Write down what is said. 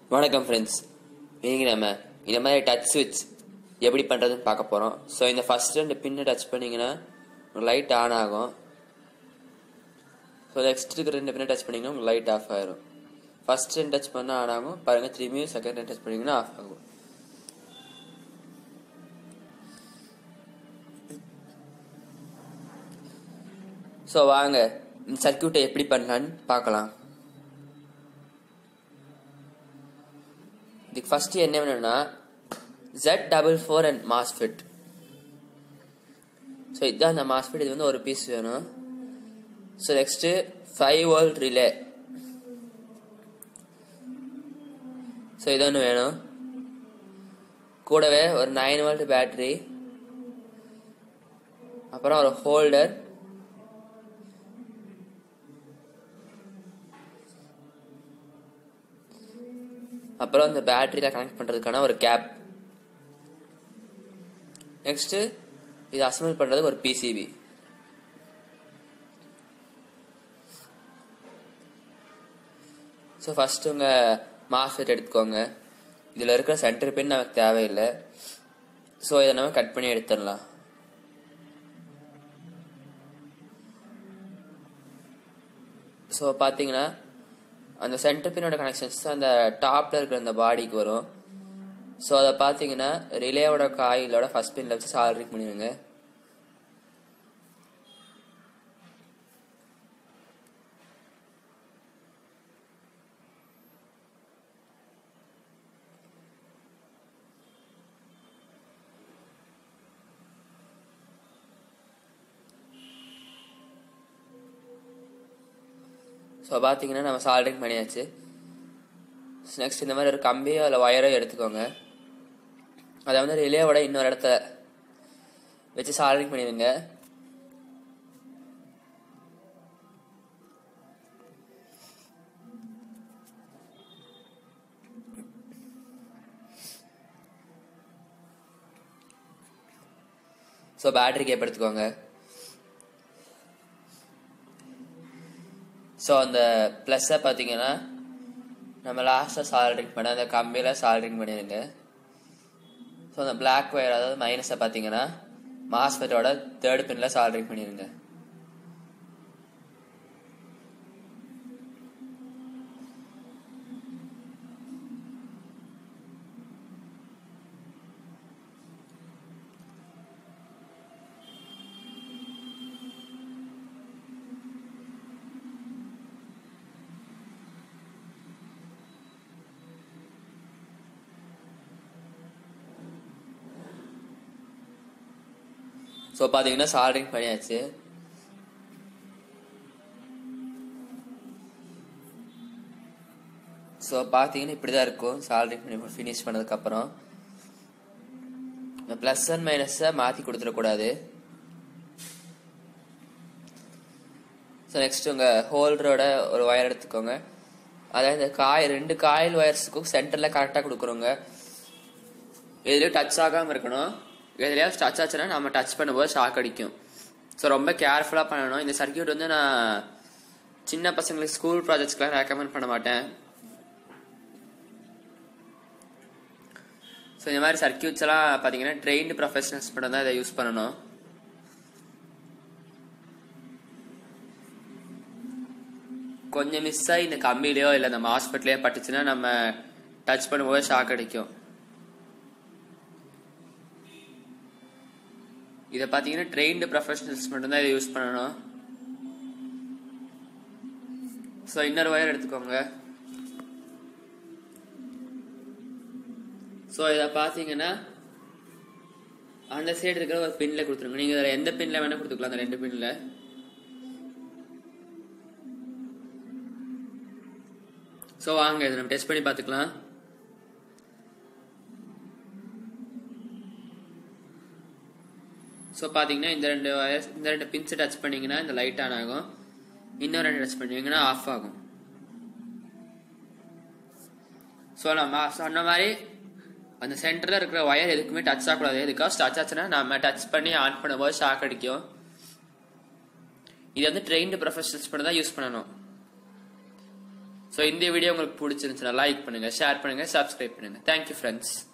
வணக்கம் ஃப்ரெண்ட்ஸ் இன்னைக்கு நம்ம இந்த மாதிரி டச் ஸ்விட்ச் எப்படி பண்ணுறதுன்னு பார்க்க போகிறோம் ஸோ இந்த ஃபர்ஸ்ட் ரெண்டு பின்னை டச் பண்ணிங்கன்னா லைட் ஆன் ஆகும் ஸோ நெக்ஸ்ட் இருக்கிற ரெண்டு பின்னை டச் பண்ணிங்கன்னா உங்களுக்கு லைட் ஆஃப் ஆயிரும் ஃபர்ஸ்ட் ரெண்டு டச் பண்ணால் ஆன் ஆகும் பாருங்கள் திரும்பியும் செகண்ட் ரெண்டு டச் பண்ணிங்கன்னா ஆஃப் ஆகும் ஸோ வாங்க இந்த சர்க்கியூட்டை எப்படி பண்ணலான்னு பார்க்கலாம் இதுக்கு ஃபர்ஸ்ட் என்ன வேணும்னா Z double four and mosfet so இதுதான் அந்த மாஸ்ஃபிட் இது வந்து ஒரு பீஸ் வேணும் so next five volt relay so இது ஒன்று வேணும் கூடவே ஒரு நைன் வோல்ட் பேட்டரி அப்புறம் ஒரு ஹோல்டர் அப்புறம் இந்த பேட்டரியில் கனெக்ட் பண்ணுறதுக்கான ஒரு கேப் நெக்ஸ்ட்டு இது அசம்பிள் பண்ணுறதுக்கு ஒரு பிசிபி ஸோ ஃபஸ்ட்டு உங்கள் மாஸ்ஃபெட் எடுத்துக்கோங்க இதில் இருக்கிற சென்டர் பின் நமக்கு தேவையில்லை ஸோ இதை நம்ம கட் பண்ணி எடுத்துடலாம் ஸோ பார்த்தீங்கன்னா அந்த சென்டர் பின்னோட கனெக்ஷன்ஸ் அந்த டாப்ல இருக்கிற அந்த பாடிக்கு வரும் ஸோ அதை பார்த்தீங்கன்னா ரிலேவோட காயிலோட ஃபர்ஸ்ட் பின்ல வச்சு சால்ரிங் பண்ணிடுங்க ஸோ பார்த்தீங்கன்னா நம்ம சால்ட்ரிங் பண்ணியாச்சு நெக்ஸ்ட் இந்த மாதிரி ஒரு கம்பியோ இல்லை ஒயரோ எடுத்துக்கோங்க அதை வந்து ரிலேவோட இன்னொரு இடத்துல வச்சு சால்ட்ரிங் பண்ணிடுங்க ஸோ பேட்டரி கேப் எடுத்துக்கோங்க ஸோ அந்த ப்ளஸ்ஸை பார்த்தீங்கன்னா நம்ம லாஸ்ட்டாக சால்ட்ரிங் பண்ண அந்த கம்பியில் சால்ட்ரிங் பண்ணிடுங்க ஸோ அந்த பிளாக் ஒயர் அதாவது மைனஸை பார்த்தீங்கன்னா மாஸ்பெட்டோட தேர்ட் பின்னில் சால்ட்ரிங் பண்ணிடுங்க ஸோ பார்த்தீங்கன்னா சால்ட்ரிங் பண்ணியாச்சு ஸோ பார்த்தீங்கன்னா இப்படி தான் இருக்கும் சால்ட்ரிங் பண்ணி ஃபினிஷ் பண்ணதுக்கப்புறம் இந்த ப்ளஸ் அண்ட் மைனஸை மாற்றி கொடுத்துடக்கூடாது ஸோ நெக்ஸ்ட் உங்கள் ஹோல்டரோட ஒரு ஒயர் எடுத்துக்கோங்க அதாவது இந்த காய் ரெண்டு காயில் ஒயர்ஸுக்கும் சென்டரில் கரெக்டாக கொடுக்குறோங்க எதுலேயும் டச் ஆகாமல் இருக்கணும் எதுலையாவது டச் ஆச்சுன்னா நம்ம டச் பண்ணும்போது ஷாக் அடிக்கும் ஸோ ரொம்ப கேர்ஃபுல்லாக பண்ணணும் இந்த சர்க்கியூட் வந்து நான் சின்ன பசங்களுக்கு ஸ்கூல் ப்ராஜெக்ட்ஸ்க்கெலாம் ரெக்கமெண்ட் பண்ண மாட்டேன் ஸோ இந்த மாதிரி சர்க்கியூட்ஸ் எல்லாம் பார்த்தீங்கன்னா ட்ரெயின்டு ப்ரொஃபஷனல்ஸ் மட்டும் தான் இதை யூஸ் பண்ணணும் கொஞ்சம் மிஸ் ஆகி இந்த கம்பிலையோ இல்லை இந்த ஹாஸ்பிட்டலையோ பட்டுச்சுன்னா நம்ம டச் பண்ணும்போது ஷாக் அடிக்கும் இதை பார்த்தீங்கன்னா ட்ரெயின்டு ப்ரொஃபஷனல்ஸ் மட்டும்தான் இதை யூஸ் பண்ணணும் ஸோ இன்னொரு ஒயர் எடுத்துக்கோங்க ஸோ இதை பார்த்தீங்கன்னா அந்த சைடு இருக்கிற ஒரு பின்ல கொடுத்துருங்க நீங்கள் அதில் எந்த பின்ல வேணால் கொடுத்துக்கலாம் அந்த ரெண்டு பின்ல ஸோ வாங்க இதை நம்ம டெஸ்ட் பண்ணி பார்த்துக்கலாம் ஸோ பார்த்தீங்கன்னா இந்த ரெண்டு வயர்ஸ் இந்த ரெண்டு பின்ஸை டச் பண்ணிங்கன்னா இந்த லைட் ஆன் ஆகும் இன்னும் ரெண்டு டச் பண்ணிங்கன்னா ஆஃப் ஆகும் ஸோ நம்ம சொன்ன மாதிரி அந்த சென்டரில் இருக்கிற ஒயர் எதுக்குமே டச் ஆகக்கூடாது எதுக்காக டச் ஆச்சுன்னா நம்ம டச் பண்ணி ஆன் பண்ணும்போது ஷாக் அடிக்கும் இது வந்து ட்ரெயின்டு ப்ரொஃபஷனல்ஸ் மட்டும் தான் யூஸ் பண்ணணும் ஸோ இந்த வீடியோ உங்களுக்கு பிடிச்சிருந்துச்சுன்னா லைக் பண்ணுங்க ஷேர் பண்ணுங்க சப்ஸ்கிரைப் பண்ணுங்க தேங்க்யூ ஃப்ரெண்ட்ஸ்